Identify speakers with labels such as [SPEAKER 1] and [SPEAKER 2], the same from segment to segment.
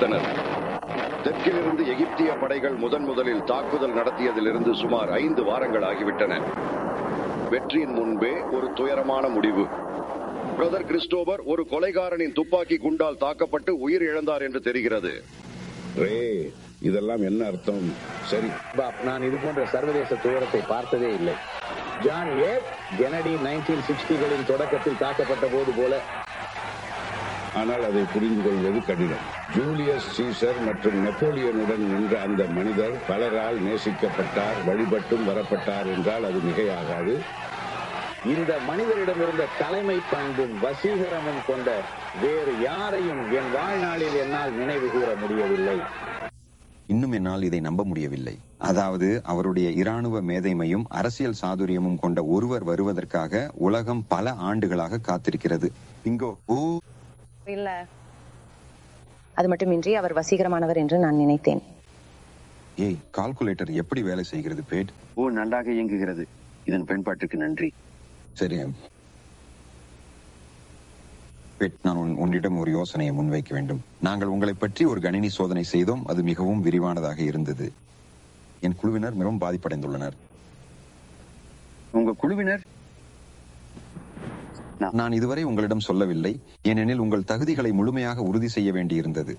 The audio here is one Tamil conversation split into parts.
[SPEAKER 1] பிடித்தனர் தெற்கிலிருந்து எகிப்திய படைகள் முதன் முதலில் தாக்குதல் நடத்தியதிலிருந்து சுமார் ஐந்து வாரங்கள் ஆகிவிட்டன வெற்றியின் முன்பே ஒரு துயரமான முடிவு பிரதர் கிறிஸ்டோபர் ஒரு கொலைகாரனின் துப்பாக்கி குண்டால் தாக்கப்பட்டு உயிர் இழந்தார் என்று தெரிகிறது
[SPEAKER 2] ரே இதெல்லாம் என்ன அர்த்தம் சரி
[SPEAKER 3] பாப் நான் இது போன்ற சர்வதேச துயரத்தை பார்த்ததே இல்லை ஜான் ஏப் கெனடி நைன்டீன் சிக்ஸ்டிகளின் தொடக்கத்தில் தாக்கப்பட்ட போது போல
[SPEAKER 2] ஆனால் அதை புரிந்து கொள்வது கடினம் ஜூலியஸ் சீசர் மற்றும் நெப்போலியனுடன் நின்ற அந்த மனிதர் பலரால் நேசிக்கப்பட்டார் வழிபட்டும் வரப்பட்டார் என்றால் அது மிகையாகாது
[SPEAKER 3] இந்த மனிதரிடம் இருந்த தலைமை பண்பும் வசீகரமும் கொண்ட வேறு யாரையும் என் வாழ்நாளில் என்னால் நினைவு கூற முடியவில்லை
[SPEAKER 4] இன்னும் என்னால் இதை நம்ப முடியவில்லை அதாவது அவருடைய இராணுவ மேதைமையும் அரசியல் சாதுரியமும் கொண்ட ஒருவர் வருவதற்காக உலகம் பல ஆண்டுகளாக காத்திருக்கிறது இங்கோ ஓ
[SPEAKER 5] இல்ல அது மட்டுமின்றி அவர் வசீகரமானவர் என்று நான் நினைத்தேன்
[SPEAKER 4] ஏய் கால்குலேட்டர் எப்படி வேலை செய்கிறது பேட்
[SPEAKER 6] ஓ நன்றாக இயங்குகிறது இதன் பயன்பாட்டுக்கு நன்றி
[SPEAKER 4] சரி பேட் நான் உன்- உன்னிடம் ஒரு யோசனையை முன்வைக்க வேண்டும் நாங்கள் உங்களை பற்றி ஒரு கணினி சோதனை செய்தோம் அது மிகவும் விரிவானதாக இருந்தது என் குழுவினர் மிகவும் பாதிப்படைந்துள்ளனர்
[SPEAKER 6] உங்க குழுவினர்
[SPEAKER 4] நான் இதுவரை உங்களிடம் சொல்லவில்லை ஏனெனில் உங்கள் தகுதிகளை முழுமையாக உறுதி செய்ய வேண்டியிருந்தது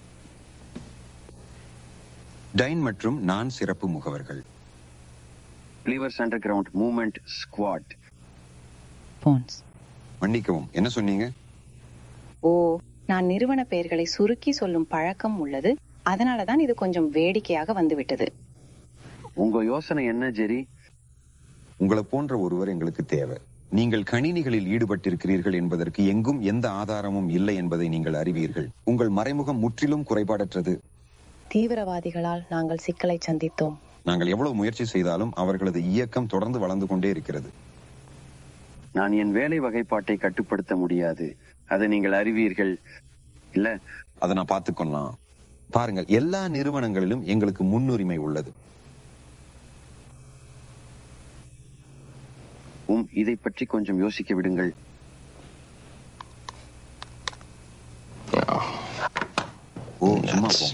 [SPEAKER 4] டைன் மற்றும் நான் சிறப்பு முகவர்கள்
[SPEAKER 6] believers underground movement squad
[SPEAKER 5] bones
[SPEAKER 4] மன்னிக்கவும் என்ன சொன்னீங்க
[SPEAKER 5] ஓ நான் நிறுவன பெயர்களை சுருக்கி சொல்லும் பழக்கம் உள்ளது அதனாலதான் இது கொஞ்சம் வேடிக்கையாக வந்துவிட்டது
[SPEAKER 6] உங்க யோசனை என்ன ஜெரி
[SPEAKER 4] உங்களை போன்ற ஒருவர் எங்களுக்கு தேவை நீங்கள் கணினிகளில் ஈடுபட்டிருக்கிறீர்கள் என்பதற்கு எங்கும் எந்த ஆதாரமும் இல்லை என்பதை நீங்கள் அறிவீர்கள் உங்கள் மறைமுகம் முற்றிலும் குறைபாடற்றது
[SPEAKER 5] தீவிரவாதிகளால் நாங்கள் சிக்கலை சந்தித்தோம்
[SPEAKER 4] நாங்கள் எவ்வளவு முயற்சி செய்தாலும் அவர்களது இயக்கம் தொடர்ந்து வளர்ந்து கொண்டே இருக்கிறது
[SPEAKER 6] நான் என் வேலை வகைப்பாட்டை கட்டுப்படுத்த முடியாது அதை நீங்கள் அறிவீர்கள் இல்ல
[SPEAKER 4] அதை நான் பார்த்துக்கொள்ளலாம் பாருங்கள் எல்லா நிறுவனங்களிலும் எங்களுக்கு முன்னுரிமை உள்ளது
[SPEAKER 6] உம் இதை பற்றி கொஞ்சம் யோசிக்க விடுங்கள்
[SPEAKER 4] ஓ சும்மா போங்க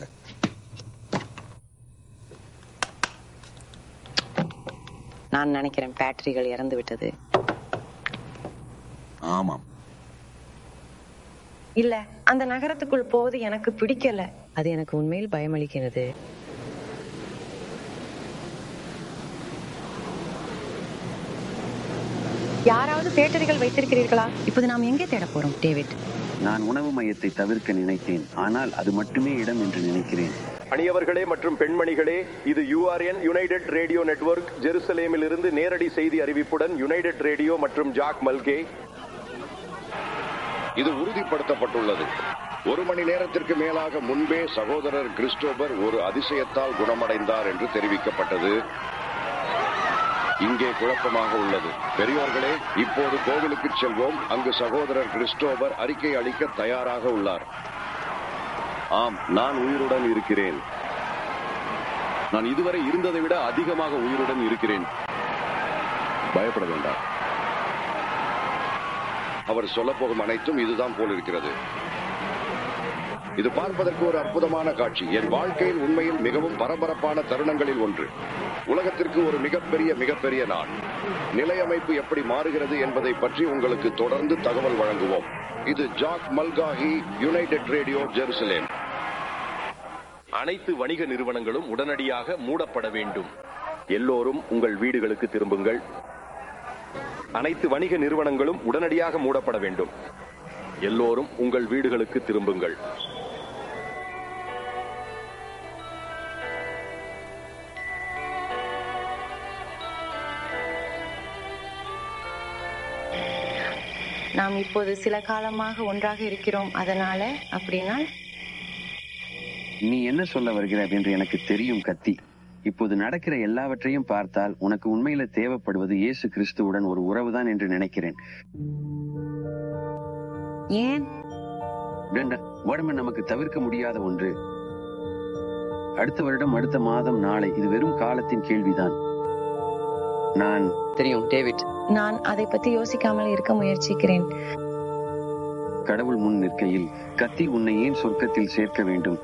[SPEAKER 5] நான் நினைக்கிறேன் பேட்டரிகள் இறந்து விட்டது
[SPEAKER 4] ஆமாம்
[SPEAKER 5] இல்ல அந்த நகரத்துக்குள் போவது எனக்கு பிடிக்கல அது எனக்கு உண்மையில் பயமளிக்கிறது யாராவது பேட்டரிகள் வைத்திருக்கிறீர்களா இப்போது நாம் எங்கே தேட போறோம் டேவிட்
[SPEAKER 6] நான் உணவு மையத்தை தவிர்க்க நினைத்தேன் ஆனால் அது மட்டுமே இடம் என்று நினைக்கிறேன்
[SPEAKER 7] அணியவர்களே மற்றும் பெண்மணிகளே இது யூஆர்என் யுனைடெட் ரேடியோ நெட்வொர்க் ஜெருசலேமில் இருந்து நேரடி செய்தி அறிவிப்புடன் யுனைடெட் ரேடியோ மற்றும் ஜாக் மல்கே
[SPEAKER 1] இது உறுதிப்படுத்தப்பட்டுள்ளது ஒரு மணி நேரத்திற்கு மேலாக முன்பே சகோதரர் கிறிஸ்டோபர் ஒரு அதிசயத்தால் குணமடைந்தார் என்று தெரிவிக்கப்பட்டது இங்கே குழப்பமாக உள்ளது பெரியோர்களே இப்போது கோவிலுக்கு செல்வோம் அங்கு சகோதரர் கிறிஸ்டோபர் அறிக்கை அளிக்க தயாராக உள்ளார்
[SPEAKER 7] ஆம் நான் உயிருடன் இருக்கிறேன் நான் இதுவரை இருந்ததை விட அதிகமாக உயிருடன் இருக்கிறேன் பயப்பட வேண்டாம்
[SPEAKER 1] அவர் சொல்லப்போகும் அனைத்தும் இதுதான் போல் இருக்கிறது இது பார்ப்பதற்கு ஒரு அற்புதமான காட்சி என் வாழ்க்கையில் உண்மையில் மிகவும் பரபரப்பான தருணங்களில் ஒன்று உலகத்திற்கு ஒரு மிகப்பெரிய மிகப்பெரிய நாள் நிலையமைப்பு எப்படி மாறுகிறது என்பதை பற்றி உங்களுக்கு தொடர்ந்து தகவல் வழங்குவோம் இது Jack Mulcahy united radio Jerusalem
[SPEAKER 7] அனைத்து வணிக நிறுவனங்களும் உடனடியாக மூடப்பட வேண்டும் எல்லோரும் உங்கள் வீடுகளுக்கு திரும்புங்கள் அனைத்து வணிக நிறுவனங்களும் உடனடியாக மூடப்பட வேண்டும் எல்லோரும் உங்கள் வீடுகளுக்கு திரும்புங்கள்
[SPEAKER 5] நாம் இப்போது சில காலமாக ஒன்றாக இருக்கிறோம் அதனால அப்படின்னா
[SPEAKER 6] நீ என்ன சொல்ல வருகிறாய் என்று எனக்கு தெரியும் கத்தி இப்போது நடக்கிற எல்லாவற்றையும் பார்த்தால் உனக்கு உண்மையில தேவைப்படுவது இயேசு கிறிஸ்துவுடன் ஒரு உறவுதான் என்று நினைக்கிறேன்
[SPEAKER 5] ஏன்
[SPEAKER 6] பிரண்டா, வறுமை நமக்கு தவிர்க்க முடியாத ஒன்று அடுத்த வருடம் அடுத்த மாதம் நாளை இது வெறும் காலத்தின் கேள்விதான் நான்
[SPEAKER 5] தெரியும் டேவிட் நான் அதை பத்தி யோசிக்காமல் இருக்க முயற்சிக்கிறேன்
[SPEAKER 6] கடவுள் முன் நிற்கையில் கத்தி உன்னை ஏன் சொர்க்கத்தில் சேர்க்க வேண்டும்